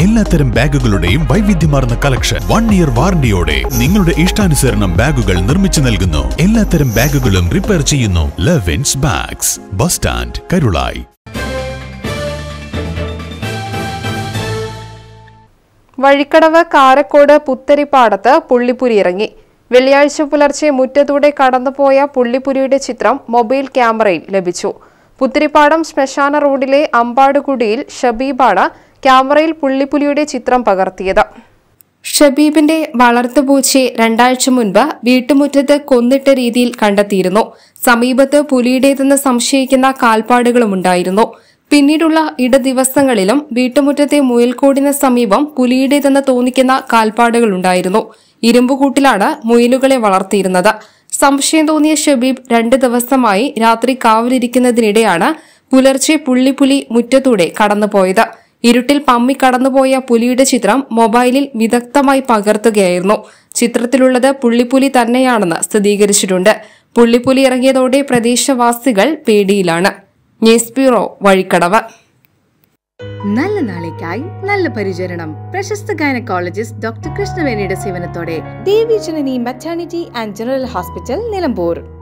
എല്ലാത്തരം ബാഗുകളുടെയും വൈവിധ്യമാർന്ന collection one year വാറണ്ടിയോടെ നിങ്ങളുടെ ഇഷ്ടാനുസരണം ബാഗുകൾ നിർമ്മിച്ചു നൽകുന്നു എല്ലാത്തരം ബാഗുകളും റിപ്പയർ ചെയ്യുന്നു Levins bags bus stand Karulai Vazhikkadavu Karakode പുത്തരിപ്പാടത്ത് പുള്ളിപ്പുരി ഇറങ്ങി വെള്ളിയാഴ്ച പുലർച്ചെ മുറ്റത്തൂടെ കടന്നുപോയ പുള്ളിപ്പുലിയുടെ ചിത്രം മൊബൈൽ ക്യാമറയിൽ ലഭിച്ചു പുത്തിരിപ്പാടം ശ്മശാന റോഡിലെ അമ്പാടുകുടിയിൽ ഷബീബാണ് ക്യാമറയിൽ പുള്ളിപ്പുലിയുടെ ചിത്രം പകർത്തിയത് ഷബീബിന്റെ വളർത്തുപൂച്ചയെ രണ്ടാഴ്ച മുൻപ് വീട്ടുമുറ്റത്ത് കൊന്നിട്ട രീതിയിൽ കണ്ടെത്തിയിരുന്നു സമീപത്ത് പുലിയുടേതെന്ന് സംശയിക്കുന്ന കാൽപ്പാടുകളുമുണ്ടായിരുന്നു പിന്നീടുള്ള ഇട ദിവസങ്ങളിലും വീട്ടുമുറ്റത്തെ മുയൽക്കോടിന് സമീപം പുലിയുടേതെന്ന് തോന്നിക്കുന്ന കാൽപ്പാടുകളുണ്ടായിരുന്നു ഇരുമ്പുകൂട്ടിലാണ് മുയലുകളെ വളർത്തിയിരുന്നത് സംശയം തോന്നിയ ഷബീബ് രണ്ട് ദിവസമായി രാത്രി കാവലിരിക്കുന്നതിനിടെയാണ് പുലർച്ചെ പുള്ളിപ്പുലി മുറ്റത്തൂടെ കടന്നുപോയത് ഇരുട്ടിൽ പമ്മി കടന്നുപോയ പുലിയുടെ ചിത്രം മൊബൈലിൽ വിദഗ്ധമായി പകർത്തുകയായിരുന്നു ചിത്രത്തിലുള്ളത് പുള്ളിപ്പുലി തന്നെയാണെന്ന് സ്ഥിരീകരിച്ചിട്ടുണ്ട് പുള്ളിപ്പുലി ഇറങ്ങിയതോടെ പ്രദേശവാസികൾ പേടിയിലാണ് ന്യൂസ് ബ്യൂറോ വഴിക്കടവ് നല്ല നാളേക്കായി നല്ല പരിചരണം പ്രശസ്ത ഗൈനക്കോളജിസ്റ്റ് ഡോക്ടർ കൃഷ്ണവേണിയുടെ സേവനത്തോടെ Devi Janani maternity and general hospital Nilambur